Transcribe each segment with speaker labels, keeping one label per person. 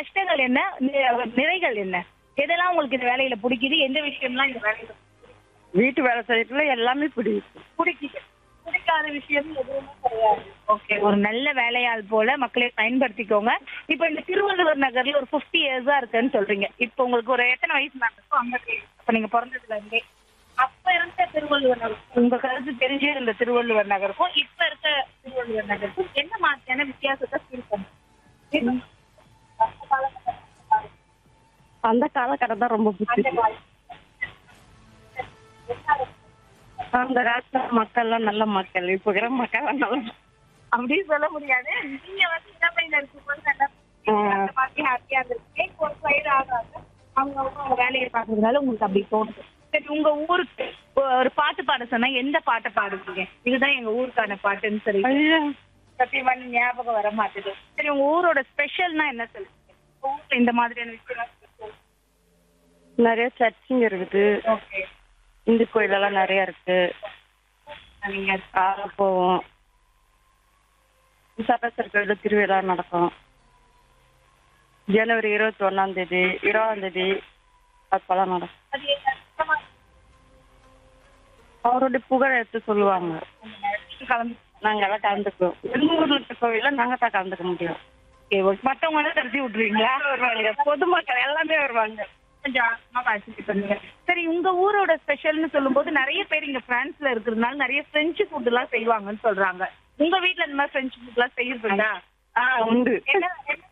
Speaker 1: கஷ்டங்கள் என்ன நி- நிறைகள் என்ன எதெல்லாம் உங்களுக்கு இந்த வேலையில பிடிக்குது எந்த விஷயம்லாம் இந்த வேலையில
Speaker 2: வீட்டு வேலை செய்யறதுல எல்லாமே பிடிக்கும்
Speaker 1: பிடிக்குது பிடிக்காத விஷயம் எதுவுமே கிடையாது ஓகே ஒரு நல்ல வேலையாள் போல மக்களை பயன்படுத்திக்கோங்க இப்போ இந்த திருவள்ளுவர் நகர்ல ஒரு 50 இயர்ஸா இருக்குன்னு சொல்றீங்க இப்போ உங்களுக்கு ஒரு எத்தனை வயசு மேம் இருக்கும் அங்க அப்ப நீங்க பிறந்ததுல இருந்தே அப்ப இருந்த திருவள்ளுவர் நகர் உங்க கருத்து தெரிஞ்சே இருந்த திருவள்ளுவர் நகருக்கும் இப்ப இருக்க திருவள்ளுவர் நகருக்கும் என்ன மாதிரியான வித்தியாசத்தை ஃபீல் பண்ணுங்க
Speaker 2: அந்த காலகட்டம் தான் ரொம்ப பிடிக்கும் அந்த காலத்துல மக்கள் எல்லாம் நல்ல மக்கள் இப்ப இருக்கிற மக்கள் எல்லாம் நல்ல
Speaker 1: அப்படின்னு சொல்ல முடியாது நீங்க வந்து இளமையில இருக்கும்போது நல்லா அந்த மாதிரி ஹாப்பியா இருந்திருக்கீங்க இப்போ ஒரு வயது ஆக ஆக அவங்க அவங்க அவங்க வேலையை பார்க்கறதுனால உங்களுக்கு அப்படி தோணுது சரி உங்க ஊருக்கு ஒ- ஒரு பாட்டு பாட சொன்னா எந்த பாட்டை பாடுவீங்க இதுதான் எங்க ஊருக்கான பாட்டுன்னு சொல்லி
Speaker 2: ஐயா,
Speaker 1: சத்தியமா ஞாபகம் வர மாட்டேது சரி உங்க ஊரோட ஸ்பெஷல்னா என்ன சொல்லுங்க உங்க ஊர்ல இந்த மாதிரியான விஷயம்
Speaker 2: நிறைய சர்ச்சுங்க இருக்குது
Speaker 1: ஓகே
Speaker 2: இந்து கோயில் எல்லாம் நிறைய இருக்கு
Speaker 1: நீங்க
Speaker 2: ஆக போவோம் சட்டசர் கோயில திருவிழா நடக்கும் ஜனவரி இருபத்தி ஒண்ணாம் தேதி இருபதாம் தேதி அப்பெல்லாம் நடக்கும்
Speaker 1: அது என்ன சுத்தமா
Speaker 2: அவருடைய புகழ் எடுத்து சொல்லுவாங்க
Speaker 1: கலந்து
Speaker 2: நாங்க எல்லாம் கலந்துக்குவோம் எங்க ஊர்ல இருக்க கோயில்ல நாங்க தான் கலந்துக்க முடியும்
Speaker 1: ஓகே ஓகே மத்தவங்க வந்து தடுத்தி விட்டுருவீங்களா
Speaker 2: வருவாங்க பொதுமக்கள் எல்லாமே வருவாங்க
Speaker 1: கொஞ்சம் ஆமா பார்ட்டிசிபேட் பண்ணுங்க சரி உங்க ஊரோட ஸ்பெஷல்னு சொல்லும்போது நிறைய பேர் இங்க பிரான்ஸ்ல இருக்கிறதுனால நிறைய பிரெஞ்சு ஃபுட் எல்லாம் செய்வாங்கன்னு சொல்றாங்க உங்க வீட்ல இந்த மாதிரி பிரெஞ்சு ஃபுட் எல்லாம் செய்யறதுண்டா
Speaker 2: ஆ உண்டு
Speaker 1: என்ன என்ன-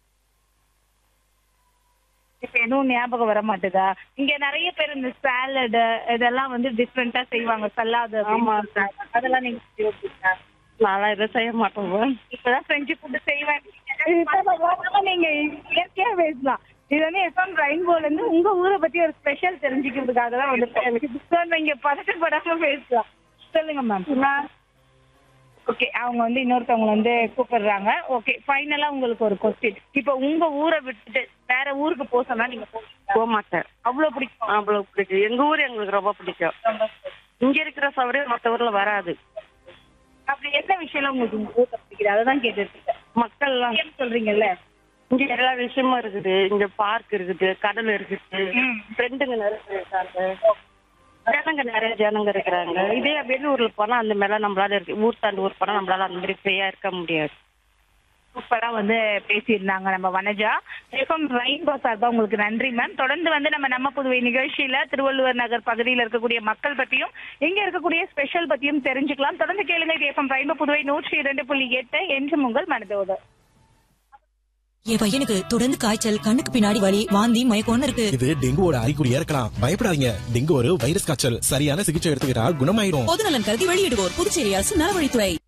Speaker 1: இப்ப எதுவும் ஞாபகம் வர மாட்டேதா இங்க நிறைய பேர் இந்த சாலடு இதெல்லாம் வந்து டிஃப்ரெண்டா செய்வாங்க சல்லாது
Speaker 2: ஆமா.
Speaker 1: அதெல்லாம் நீங்க செய்வீங்களா?
Speaker 2: நான்லாம் எதுவும் செய்ய மாட்டோம்
Speaker 1: இப்பதான் பிரெஞ்சு ஃபுட் செய்வேன் நீங்க இயற்கையா பேசலாம் இது வந்து எஃப்எம் ரெயின்போல இருந்து உங்க ஊரை பத்தி ஒரு ஸ்பெஷல் தெரிஞ்சுக்கிறதுக்காக தான் வந்து நீங்க பதட்டப்படாம பேசலாம் சொல்லுங்க மேம் ஓகே அவங்க வந்து இன்னொருத்தவங்க வந்து கூப்பிடுறாங்க ஓகே ஃபைனலா உங்களுக்கு ஒரு கொஸ்டின் இப்போ உங்க ஊரை விட்டுட்டு வேற ஊருக்கு போக சொன்னா நீங்க போவீங்களா?
Speaker 2: போக மாட்டேன்
Speaker 1: அவ்வளவு பிடிக்கும்
Speaker 2: அவ்வளவு பிடிக்கும் எங்க ஊர் எங்களுக்கு ரொம்ப பிடிக்கும் இங்க இருக்கிற சௌகரியம் மத்த ஊர்ல வராது
Speaker 1: அப்படி என்ன விஷயம் உங்களுக்கு உங்க ஊர்ல பிடிக்குது அதை தான் கேட்டுருக்கேன்
Speaker 2: மக்கள் எல்லாம்
Speaker 1: ஏன் சொல்றீங்கல்ல
Speaker 2: இங்க எல்லா விஷயமும் இருக்குது இங்க பார்க் இருக்குது கடல் இருக்குது
Speaker 1: ம்.
Speaker 2: ஃப்ரெண்டுங்க நிறைய இருக்காங்க ஜனங்க நிறைய ஜனங்க இருக்கிறாங்க இதே வெளியூர்ல போனா அந்த மேல நம்மளால இருக்கு ஊர் தாண்டி ஊர் போனா நம்மளால அந்த மாதிரி ஃப்ரீயா இருக்க முடியாது
Speaker 1: சூப்பரா வந்து பேசியிருந்தாங்க நம்ம வனஜா எஃப்எம் ரெயின்போ சார்பா உங்களுக்கு நன்றி மேம் தொடர்ந்து வந்து நம்ம நம்ம புதுவை நிகழ்ச்சியில திருவள்ளுவர் நகர் பகுதியில் இருக்கக்கூடிய மக்கள் பத்தியும் இங்க இருக்கக்கூடிய ஸ்பெஷல் பத்தியும் தெரிஞ்சுக்கலாம் தொடர்ந்து கேளுங்க இது எஃப்எம் ரெயின்போ புதுவை நூற்றி இரண்டு புள்ளி எட்டு என்றும் உங்கள் மனதோடு
Speaker 3: என் பையனுக்கு தொடர்ந்து காய்ச்சல் கண்ணுக்கு பின்னாடி வலி வாந்தி மயக்கம்னு இருக்கு
Speaker 4: இது டெங்குவோட அறிகுறியா இருக்கலாம் பயப்படாதீங்க டெங்கு ஒரு வைரஸ் காய்ச்சல் சரியான சிகிச்சை எடுத்துக்கிட்டா குணமாயிடும்
Speaker 3: பொதுநலன் கருதி வெளியிடுவோர் புதுச்சேரி அரசு நலவழித்துறை